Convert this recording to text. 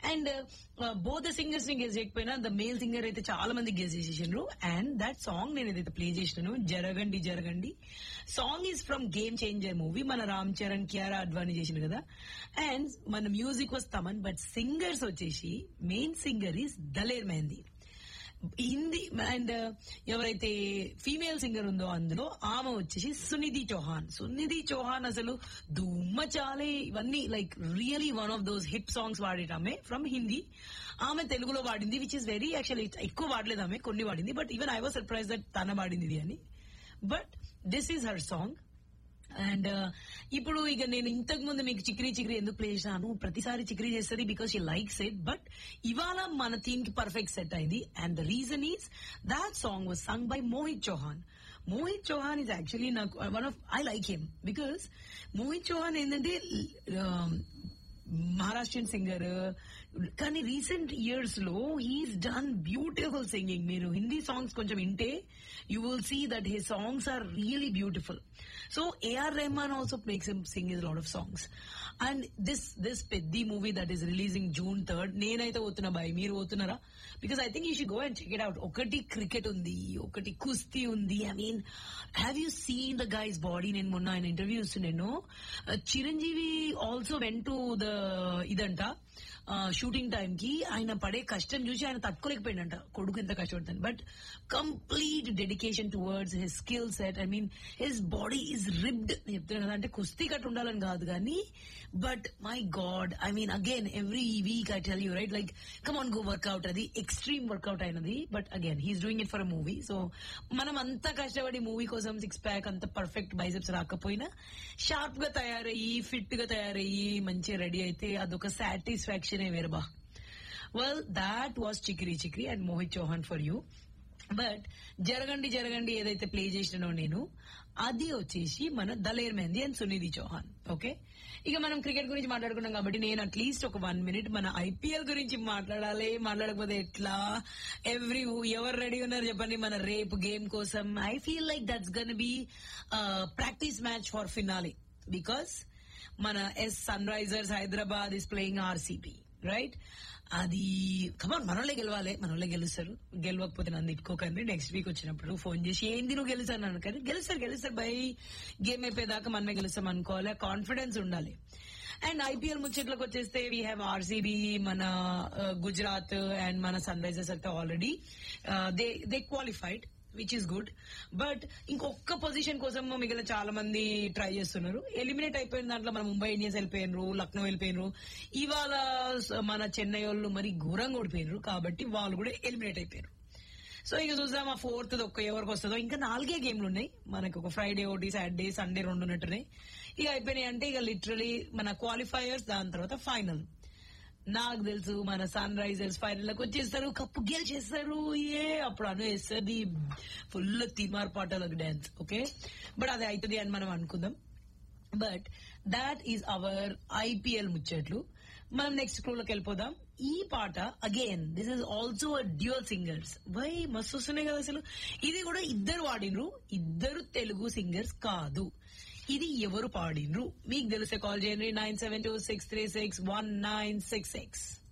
and both the singers ని guess చేయకపోయినా the male singer అయితే చాలా మంది గెస్ చేసేసిండ్రు అండ్ దట్ సాంగ్ నేను ఏదైతే ప్లే చేసినాను జరగండి జరగండి song is from Game Changer movie మన రామ్ చరణ్ కియారా అడ్వాణి చేసిండు కదా అండ్ మన music was Thaman but singers వచ్చేసి main singer is Daler Mehndi Hindi and ఎవరైతే ఫీమేల్ సింగర్ ఉందో అందులో ఆమె వచ్చేసి సునిధి చౌహాన్ సునిధి చౌహాన్ అసలు దుమ్మ చాలే ఇవన్నీ like really one of those hit songs వాడేట ఆమె ఫ్రమ్ హిందీ ఆమె తెలుగులో వాడింది విచ్ ఇస్ వెరీ యాక్చువల్లీ ఎక్కువ వాడలేదు ఆమె కొన్ని వాడింది but even I was surprise that తన వాడింది ఇది అని but this is her song and ఇప్పుడు ఇక నేను ఇంతకు ముందు మీకు చిక్రీ చిక్రీ ఎందుకు ప్లే చేశాను ప్రతిసారి చిక్రీ చేస్తుంది because she likes it but ఇవాళ మన థీమ్ కి పర్ఫెక్ట్ సెట్ అయింది and the reason is that song was sung by Mohit Chauhan Mohit Chauhan is actually నాకు one of I like him because Mohit Chauhan ఏంటంటే మహారాష్ట్రియన్ సింగర్ కానీ రీసెంట్ ఇయర్స్ లో హీస్ డన్ బ్యూటిఫుల్ సింగింగ్ మీరు Hindi songs కొంచెం వింటే you will see that he songs are really beautiful so A R Rahman also makes him sing is lot of songs and this this Peddi movie that is releasing June third నేనైతే పోతున్నా బాయ్ మీరు పోతున్నారా because I think you should go and check it out ఒకటి cricket ఉంది ఒకటి కుస్తీ ఉంది I mean have you seen the guy's body నేను మొన్న ఆయన ఇంటర్వ్యూ నేను Chiranjeevi also went to the ఇదంట షూటింగ్ టైం కి ఆయన పడే కష్టం చూసి ఆయన తట్టుకోలేకపోయిందంట కొడుకు ఎంత కష్టపడతాను but complete dedication towards his skill set I mean his body is ribbed చెప్తున్నాను కదా అంటే కుస్తీ కట్ ఉండాలని కాదు కానీ but my god I mean again every week I tell you right like come on go workout అది extreme workout అయినది but again he's doing it for a movie so మనం అంతా కష్టపడి మూవీ కోసం సిక్స్ ప్యాక్ అంత perfect biceps రాకపోయినా sharp గా తయారయ్యి ఫిట్ గా తయారయ్యి మంచిగా రెడీ అయితే అదొక సాటిస్ఫాక్షన్ వేరు బా well that was Chikiri Chikiri and Mohit Chauhan for you but Jaragandi Jaragandi ఏదైతే ప్లే చేసినానో నేను అది వచ్చేసి మన దలేర్ మెహందీ అండ్ సునిధి చౌహాన్ ఓకే ఇక మనం క్రికెట్ గురించి మాట్లాడుకున్నాం కాబట్టి నేను అట్లీస్ట్ ఒక వన్ మినిట్ మన ఐపీఎల్ గురించి మాట్లాడాలి మాట్లాడకపోతే ఎట్లా ఎవ్రీ ఎవరు రెడీ ఉన్నారు చెప్పండి మన రేపు గేమ్ కోసం I feel like that's gonna be practice match for finale because మన ఎస్ Sunrisers Hyderabad is playing RCB right అది కమాన్ మనోళ్ళే గెలవాలి మనోళ్ళే గెలుస్తారు గెలవకపోతే నన్ను ఇట్టుకోకండి నెక్స్ట్ వీక్ వచ్చినప్పుడు ఫోన్ చేసి ఏంది నువ్వు గెలుస్తాను అన్నాను కానీ గెలుస్తారు గెలుస్తారు బై గేమ్ అయిపోయేదాకా మనమే గెలుస్తాం అనుకోవాలి కాన్ఫిడెన్స్ ఉండాలి అండ్ ఐపీఎల్ ముచ్చట్లకు వచ్చేస్తే వీ హ్యావ్ ఆర్సీబీ మన గుజరాత్ అండ్ మన సన్ రైజర్స్ అయితే already they they qualified which is good but ఇంకొక పొజిషన్ కోసం మిగిలిన చాలా మంది ట్రై చేస్తున్నారు ఎలిమినేట్ అయిపోయిన దాంట్లో మన ముంబై ఇండియన్స్ వెళ్ళిపోయినరు లక్నో వెళ్ళిపోయినరు ఇవాళ మన చెన్నై వాళ్ళు మరి ఘోరంగా ఓడిపోయినరు కాబట్టి వాళ్ళు కూడా ఎలిమినేట్ అయిపోయారు సో ఇక చూద్దాం ఆ ఫోర్త్ ఒక్క ఎవరికి వస్తుందో ఇంకా నాలుగే గేమ్లు ఉన్నాయి మనకు ఒక ఫ్రైడే ఒకటి సాటర్డే సండే రెండు ఉన్నట్టున్నాయి ఇక అయిపోయినాయి అంటే ఇక లిటరలీ మన క్వాలిఫైయర్స్ దాని తర్వాత ఫైనల్ నాకు తెలుసు మన సన్ రైజర్స్ ఫైనల్ లకు వచ్చేస్తారు కప్పు గెలిచేస్తారు ఏ అప్పుడు అను వేస్తుంది ఫుల్ తిమార్ పాటలకు డాన్స్ ఓకే బట్ అది అవుతుంది అని మనం అనుకుందాం but that is our IPL ముచ్చట్లు మనం నెక్స్ట్ క్లూలోకి వెళ్ళిపోదాం ఈ పాట again this is also dual singers why మస్తు వస్తున్నాయి కదా అసలు ఇది కూడా ఇద్దరు వాడినరు ఇద్దరు తెలుగు సింగర్స్ కాదు ఇది ఎవరు పాడినరు మీకు తెలిసే కాల్ చేయండి nine seven two six three six one nine six six